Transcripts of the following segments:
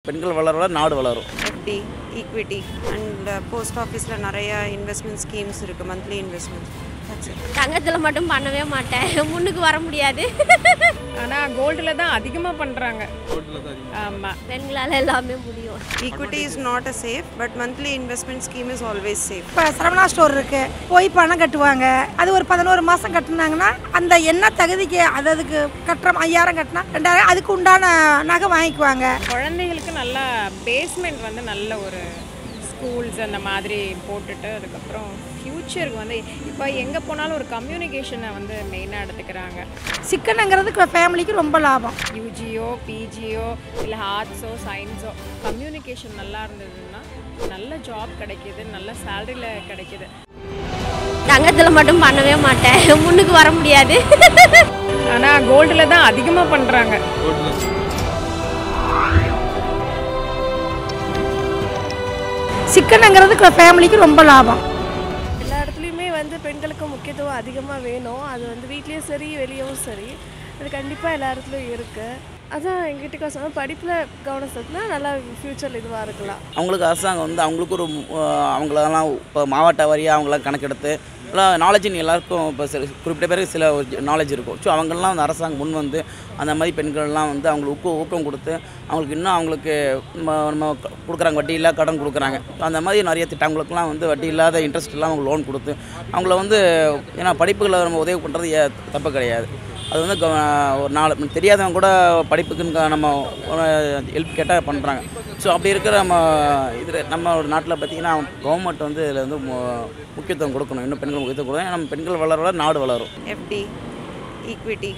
பெண்கள் வளர வளர நாடு வளரும் எஃப்டி ஈக்விட்டி அண்ட் போஸ்ட் ஆஃபீஸில் நிறைய இன்வெஸ்ட்மெண்ட் ஸ்கீம்ஸ் இருக்குது மந்த்லி இன்வெஸ்ட்மெண்ட் தங்கத்தில் மட்டும் பண்ணவே மாட்டேன் முன்னுக்கு வர முடியாது ஆனால் கோல்டில் தான் அதிகமாக பண்ணுறாங்க ஆமாம் பெண்களால் எல்லாமே முடியும் equity is not a safe but monthly investment scheme is always safe இப்போ சரவணா ஸ்டோர் இருக்கு போய் பணம் கட்டுவாங்க அது ஒரு பதினோரு மாதம் கட்டுனாங்கன்னா அந்த என்ன தகுதிக்கு அது அதுக்கு கட்டுறோம் ஐயாயிரம் கட்டினா ரெண்டாயிரம் அதுக்கு உண்டான நகை வாங்கிக்குவாங்க குழந்தைகளுக்கு நல்லா பேஸ்மெண்ட் வந்து நல்ல ஒரு ஸ்கூல்ஸ் அந்த மாதிரி போட்டுட்டு அதுக்கப்புறம் ஃப்யூச்சருக்கு வந்து இப்போ எங்கே போனாலும் ஒரு கம்யூனிகேஷனை வந்து மெயினாக எடுத்துக்கிறாங்க சிக்கனுங்கிறது ஃபேமிலிக்கு ரொம்ப லாபம் யூஜியோ பிஜியோ இல்லை ஆர்ட்ஸோ சயின்ஸோ கம்யூனிகேஷன் நல்லா இருந்ததுன்னா நல்ல ஜாப் கிடைக்கிது நல்ல சேலரியில் கிடைக்கிது தங்கத்தில் மட்டும் பண்ணவே மாட்டேன் முன்னுக்கு வர முடியாது ஆனால் கோல்டில் தான் அதிகமாக பண்ணுறாங்க சிக்கனுங்கிறது ஃபேமிலிக்கு ரொம்ப லாபம் எல்லா இடத்துலையுமே வந்து பெண்களுக்கு முக்கியத்துவம் அதிகமாக வேணும் அது வந்து வீட்லேயும் சரி வெளியவும் சரி அது கண்டிப்பாக எல்லா இடத்துலையும் இருக்குது அதான் எங்கள் வீட்டுக்கு சொன்னால் படிப்பில் கவனம் செலுத்தினா நல்லா ஃப்யூச்சரில் இதுவாக இருக்கலாம் அவங்களுக்கு அரசாங்கம் வந்து அவங்களுக்கு ஒரு அஹ், அவங்களெல்லாம் இப்போ மாவட்ட வாரியாக அவங்களாம் கணக்கெடுத்து எல்லாம் நாலேஜின் எல்லாருக்கும் இப்போ சில குறிப்பிட்ட பேருக்கு சில நாலேஜ் இருக்கும் ஸோ அவங்கெல்லாம் அந்த அரசாங்கம் முன் வந்து அந்த மாதிரி பெண்கள்லாம் வந்து அவங்களுக்கு ஊக்கம் ஊக்கம் கொடுத்து அவங்களுக்கு இன்னும் அவங்களுக்கு நம்ம நம்ம கொடுக்குறாங்க வட்டி இல்லா கடன் கொடுக்குறாங்க அந்த மாதிரி நிறைய திட்டங்களுக்கெல்லாம் வந்து வட்டி இல்லாத இன்ட்ரெஸ்ட் இல்லாமல் அவங்க லோன் கொடுத்து அவங்கள வந்து ஏன்னா படிப்புகளை நம்ம உதவி பண்ணுறது ஏ- தப்பு கிடையாது அது வந்து கவ- ஒரு நாலு தெரியாதவங்க கூட படிப்புக்குன்னு க- நம்ம ஹெல்ப் கேட்டால் பண்ணுறாங்க ஸோ அப்படி இருக்கிற நம்ம இதில் நம்ம ஒரு நாட்டில் பார்த்திங்கன்னா கவர்மெண்ட் வந்து இதில் வந்து மு- முக்கியத்துவம் கொடுக்கணும் இன்னும் பெண்கள் முக்கியத்துவம் கொடுக்கணும் ஏன்னா நம்ம பெண்கள் வளர வளர நாடு வளரும் எஃப்டி ஈக்விட்டி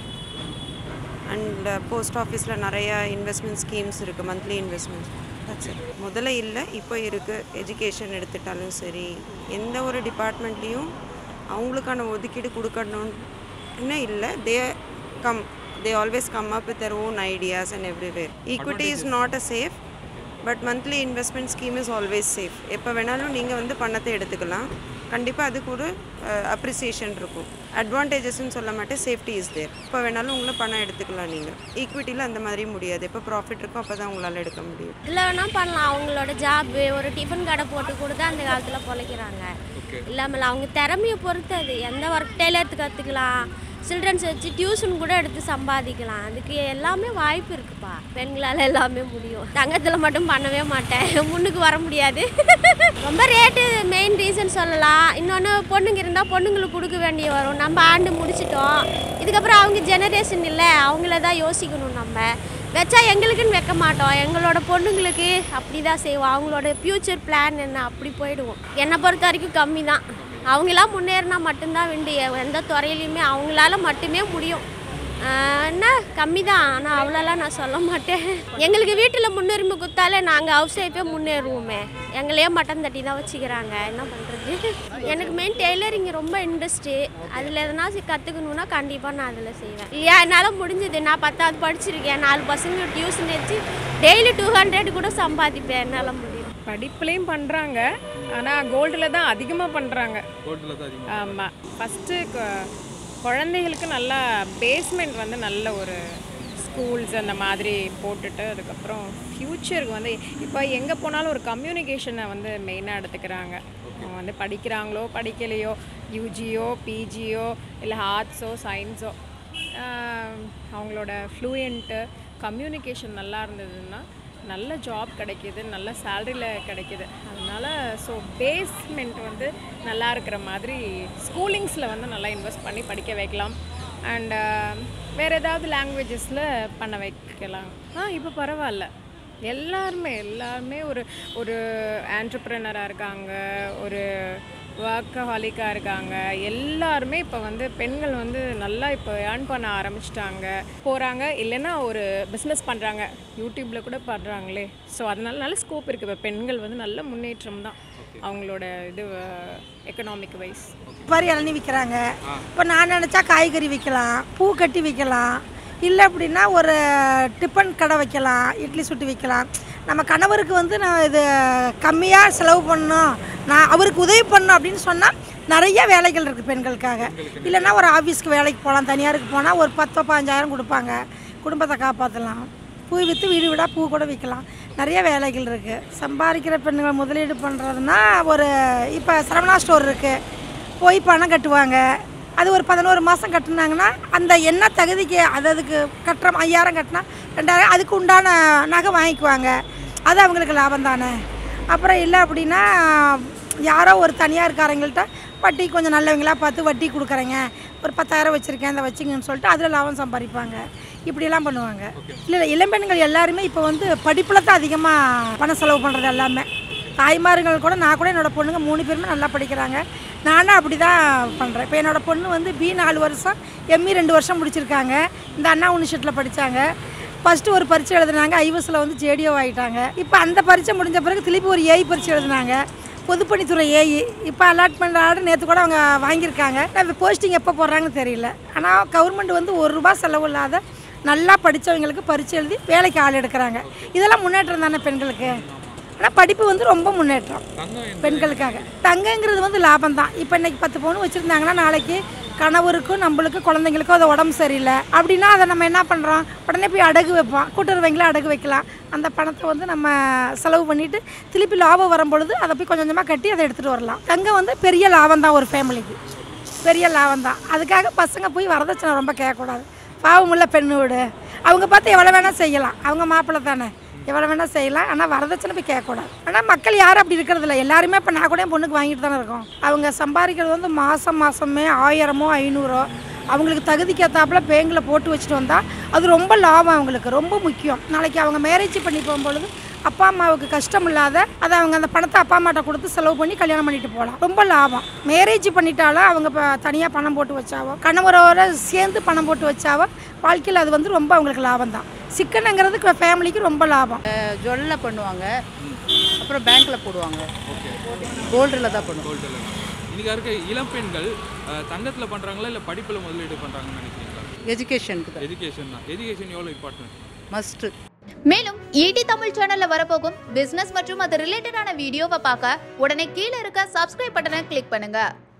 அண்ட் போஸ்ட் ஆஃபீஸில் நிறைய இன்வெஸ்ட்மெண்ட் ஸ்கீம்ஸ் இருக்குது மந்த்லி இன்வெஸ்ட்மெண்ட் முதல்ல இல்லை இப்போ இருக்குது எஜுகேஷன் எடுத்துட்டாலும் சரி எந்த ஒரு டிபார்ட்மெண்ட்லேயும் அவங்களுக்கான ஒதுக்கீடு கொடுக்கணும்னு இல்லை they come they always come up with their own ideas and everywhere equity is not a safe but monthly investment scheme is always safe எப்போ வேணாலும் நீங்கள் வந்து பணத்தை எடுத்துக்கலாம் கண்டிப்பாக அதுக்கு ஒரு அப்ரிசியேஷன் இருக்கும் அட்வான்டேஜஸ்ன்னு சொல்ல மாட்டேன் சேஃப்டி இஸ் தேர் இப்போ வேணாலும் உங்களை பணம் எடுத்துக்கலாம் நீங்கள் ஈக்விட்டியில் அந்த மாதிரி முடியாது எப்போ ப்ராஃபிட் இருக்கோ அப்போ தான் உங்களால் எடுக்க முடியும் இதில் வேணால் பண்ணலாம் அவங்களோட ஜாப்பு ஒரு டிஃபன் கடை போட்டு கூட தான் அந்த காலத்தில் பிழைக்கிறாங்க இல்லாமல் அவங்க திறமையை பொறுத்து அது எந்த ஒர்க் டெய்லருக்கு கற்றுக்கலாம் சில்ட்ரன்ஸ் வச்சு டியூஷன் கூட எடுத்து சம்பாதிக்கலாம் அதுக்கு எல்லாமே வாய்ப்பு இருக்குப்பா பெண்களால் எல்லாமே முடியும் தங்கத்தில் மட்டும் பண்ணவே மாட்டேன் முன்னுக்கு வர முடியாது ரொம்ப ரேட்டு மெயின் ரீசன் சொல்லலாம் இன்னொன்று பொண்ணுங்க இருந்தால் பொண்ணுங்களுக்கு கொடுக்க வேண்டிய வரும் நம்ம ஆண்டு முடிச்சிட்டோம் இதுக்கப்புறம் அவங்க ஜெனரேஷன் இல்லை அவங்கள தான் யோசிக்கணும் நம்ம வச்சா எங்களுக்குன்னு வைக்க மாட்டோம் எங்களோட பொண்ணுங்களுக்கு அப்படி தான் செய்வோம் அவங்களோட ஃப்யூச்சர் பிளான் என்ன அப்படி போயிடுவோம் என்னை பொறுத்த வரைக்கும் கம்மி தான் அவங்களாம் முன்னேறினா மட்டும்தான் வேண்டிய எந்த துறையிலையுமே அவங்களால மட்டுமே முடியும் ஆஹ் என்ன கம்மி தான் ஆனால் அவ்வளோலாம் நான் சொல்ல மாட்டேன் எங்களுக்கு வீட்டில் முன்னுரிமை கொடுத்தாலே நாங்கள் ஹவுஸ் ஒய்ஃபே முன்னேறுவோமே எங்களையே மட்டன் தட்டி தான் வச்சுக்கிறாங்க என்ன பண்ணுறது எனக்கு மெயின் டெய்லரிங் ரொம்ப இன்ட்ரெஸ்ட்டு அதில் எதனா கற்றுக்கணுன்னா கண்டிப்பாக நான் அதில் செய்வேன் இல்லையா என்னால் முடிஞ்சது நான் பத்தாவது படிச்சிருக்கேன் நாலு பசங்க டியூஷன் வச்சு டெய்லி டூ ஹண்ட்ரட் கூட சம்பாதிப்பேன் என்னால் முடியும் படிப்புலேயும் பண்ணுறாங்க ஆனால் கோல்டில் தான் அதிகமாக பண்ணுறாங்க ஆமாம் ஃபஸ்ட்டு குழந்தைகளுக்கு நல்லா பேஸ்மெண்ட் வந்து நல்ல ஒரு ஸ்கூல்ஸ் அந்த மாதிரி போட்டுட்டு அதுக்கப்புறம் ஃப்யூச்சருக்கு வந்து இப்போ எங்கே போனாலும் ஒரு கம்யூனிகேஷனை வந்து மெயினாக எடுத்துக்கிறாங்க அவங்க வந்து படிக்கிறாங்களோ படிக்கலையோ யூஜியோ பிஜியோ இல்லை ஆர்ட்ஸோ சயின்ஸோ அவங்களோட ஃப்ளூயண்ட்டு கம்யூனிகேஷன் நல்லா இருந்ததுன்னா நல்ல ஜாப் கிடைக்கிது நல்ல சேலரியில் கிடைக்கிது அதனால ஸோ பேஸ்மெண்ட் வந்து நல்லா இருக்கிற மாதிரி ஸ்கூலிங்ஸில் வந்து நல்லா இன்வெஸ்ட் பண்ணி படிக்க வைக்கலாம் அண்ட் வேறு ஏதாவது லாங்குவேஜஸில் பண்ண வைக்கலாம் ஆ இப்போ பரவாயில்ல எல்லாருமே எல்லாருமே ஒரு ஒரு ஆண்டர்ப்ரனராக இருக்காங்க ஒரு ஒர்க்கஹாலிக்காக இருக்காங்க எல்லாருமே இப்போ வந்து பெண்கள் வந்து நல்லா இப்போ ஏர்ன் பண்ண ஆரம்பிச்சிட்டாங்க போகிறாங்க இல்லைன்னா ஒரு பிஸ்னஸ் பண்ணுறாங்க யூடியூப்பில் கூட பண்ணுறாங்களே ஸோ அதனால நல்ல ஸ்கோப் இருக்குது இப்போ பெண்கள் வந்து நல்ல முன்னேற்றம் தான் அவங்களோட இது எக்கனாமிக் வைஸ் மாதிரி இளநி விற்கிறாங்க இப்போ நான் நினச்சா காய்கறி விற்கலாம் பூ கட்டி விற்கலாம் இல்லை அப்படின்னா ஒரு டிஃபன் கடை வைக்கலாம் இட்லி சுட்டு விற்கலாம் நம்ம கணவருக்கு வந்து நான் இது கம்மியாக செலவு பண்ணணும் நான் அவருக்கு உதவி பண்ணணும் அப்படின்னு சொன்னால் நிறைய வேலைகள் இருக்குது பெண்களுக்காக இல்லைன்னா ஒரு ஆஃபீஸ்க்கு வேலைக்கு போகலாம் தனியாருக்கு போனால் ஒரு பத்தோ பதினஞ்சாயிரம் கொடுப்பாங்க குடும்பத்தை காப்பாற்றலாம் பூ விற்று வீடு வீடாக பூ கூட விற்கலாம் நிறைய வேலைகள் இருக்குது சம்பாதிக்கிற பெண்கள் முதலீடு பண்ணுறதுனா ஒரு இப்போ சரவணா ஸ்டோர் இருக்குது போய் பணம் கட்டுவாங்க அது ஒரு பதினோரு மாதம் கட்டுனாங்கன்னா அந்த என்ன தகுதிக்கு அது அதுக்கு கட்டுற ஐயாயிரம் கட்டினா ரெண்டாயிரம் அதுக்கு உண்டான நகை வாங்கிக்குவாங்க அது அவங்களுக்கு லாபம் தானே அப்புறம் இல்லை அப்படின்னா யாரோ ஒரு தனியார்காரங்கள்ட்ட வட்டி கொஞ்சம் நல்லவங்களா பார்த்து வட்டி கொடுக்குறேங்க ஒரு பத்தாயிரம் வச்சுருக்கேன் அதை வச்சுங்கன்னு சொல்லிட்டு அதில் லாபம் சம்பாதிப்பாங்க இப்படியெல்லாம் பண்ணுவாங்க இல்லை இல்லை இளம்பெண்கள் எல்லாருமே இப்போ வந்து படிப்பில் தான் அதிகமாக பணம் செலவு பண்ணுறது எல்லாமே தாய்மார்கள் கூட நான் கூட என்னோடய பொண்ணுங்க மூணு பேருமே நல்லா படிக்கிறாங்க நானும் அப்படி தான் பண்ணுறேன் இப்போ என்னோடய பொண்ணு வந்து பி நாலு வருஷம் எம்இ ரெண்டு வருஷம் முடிச்சிருக்காங்க இந்த அண்ணா யூனிவர்சிட்டியில் படித்தாங்க ஃபஸ்ட்டு ஒரு பரீட்சை எழுதுனாங்க ஐவஸில் வந்து ஜேடிஓ ஆகிட்டாங்க இப்போ அந்த பரீட்சை முடிஞ்ச பிறகு திருப்பி ஒரு ஏஐ பரீட்சை எழுதுனாங்க பொதுப்பணித்துறை ஏஇ இப்போ அலாட்மெண்ட் ஆர்டர் நேற்று கூட அவங்க வாங்கியிருக்காங்க இப்போ போஸ்டிங் எப்போ போடுறாங்கன்னு தெரியல ஆனால் கவர்மெண்ட் வந்து ஒரு ரூபா செலவு இல்லாத நல்லா படித்தவங்களுக்கு பரீட்சை எழுதி வேலைக்கு ஆள் எடுக்கிறாங்க இதெல்லாம் முன்னேற்றம் தானே பெண்களுக்கு ஆனால் படிப்பு வந்து ரொம்ப முன்னேற்றம் பெண்களுக்காக தங்கங்கிறது வந்து லாபம் தான் இப்போ இன்னைக்கு பத்து பவுன் வச்சுருந்தாங்கன்னா நாளைக்கு கணவருக்கும் நம்மளுக்கு குழந்தைங்களுக்கும் அது உடம்பு சரியில்லை அப்படின்னா அதை நம்ம என்ன பண்ணுறோம் உடனே போய் அடகு வைப்போம் கூட்டுறவு வங்கியில் அடகு வைக்கலாம் அந்த பணத்தை வந்து நம்ம செலவு பண்ணிவிட்டு திருப்பி லாபம் வரும்பொழுது அதை போய் கொஞ்சம் கொஞ்சமாக கட்டி அதை எடுத்துகிட்டு வரலாம் தங்கம் வந்து பெரிய லாபம் தான் ஒரு ஃபேமிலிக்கு பெரிய லாபம் தான் அதுக்காக பசங்க போய் வரதட்சணை ரொம்ப கேட்கக்கூடாது பாவமுள்ள பெண்ணு வீடு அவங்க பார்த்து எவ்வளோ வேணால் செய்யலாம் அவங்க மாப்பிள்ளை தானே எவ்வளோ வேணால் செய்யலாம் ஆனால் வரதட்சணை போய் கேட்கக்கூடாது ஆனால் மக்கள் யாரும் அப்படி இருக்கிறது இல்லை எல்லாருமே இப்போ நான் கூட என் பொண்ணுக்கு வாங்கிட்டு தானே இருக்கோம் அவங்க சம்பாதிக்கிறது வந்து மாதம் மாதமே ஆயிரமோ ஐநூறோ அவங்களுக்கு தகுதிக்கு ஏற்றாப்புல பேங்கில் போட்டு வச்சுட்டு வந்தால் அது ரொம்ப லாபம் அவங்களுக்கு ரொம்ப முக்கியம் நாளைக்கு அவங்க மேரேஜ் பண்ணி போகும்பொழுது அப்பா அம்மாவுக்கு கஷ்டம் இல்லாத அதை அவங்க அந்த பணத்தை அப்பா அம்மாட்ட கொடுத்து செலவு பண்ணி கல்யாணம் பண்ணிட்டு போகலாம் ரொம்ப லாபம் மேரேஜ் பண்ணிட்டாலும் அவங்க இப்போ தனியாக பணம் போட்டு வச்சாவோ கணவரோட சேர்ந்து பணம் போட்டு வச்சாவோ வாழ்க்கையில் அது வந்து ரொம்ப அவங்களுக்கு லாபம் தான் சிக்கனுங்கிறது ஃபேமிலிக்கு ரொம்ப லாபம் ஜுவல்ல பண்ணுவாங்க அப்புறம் பேங்க்ல போடுவாங்க கோல்டில் தான் பண்ணுவோம் கோல்டில் இன்னைக்கு இருக்க இளம் பெண்கள் அஹ், தங்கத்துல பண்றாங்களா இல்ல படிப்புல முதலீடு பண்றாங்கன்னு நினைக்கிறீங்களா எஜுகேஷனுக்கு தான் எஜுகேஷன் தான் எஜுகேஷன் எவ்வளவு இம்பார்ட்டன்ட் மஸ்ட்டு மேலும் ஈடி தமிழ் சேனல்ல வரப்போகும் பிசினஸ் மற்றும் அது ரிலேட்டடான வீடியோவை பார்க்க உடனே கீழே இருக்க சப்ஸ்கிரைப் பட்டனை கிளிக் பண்ணுங்க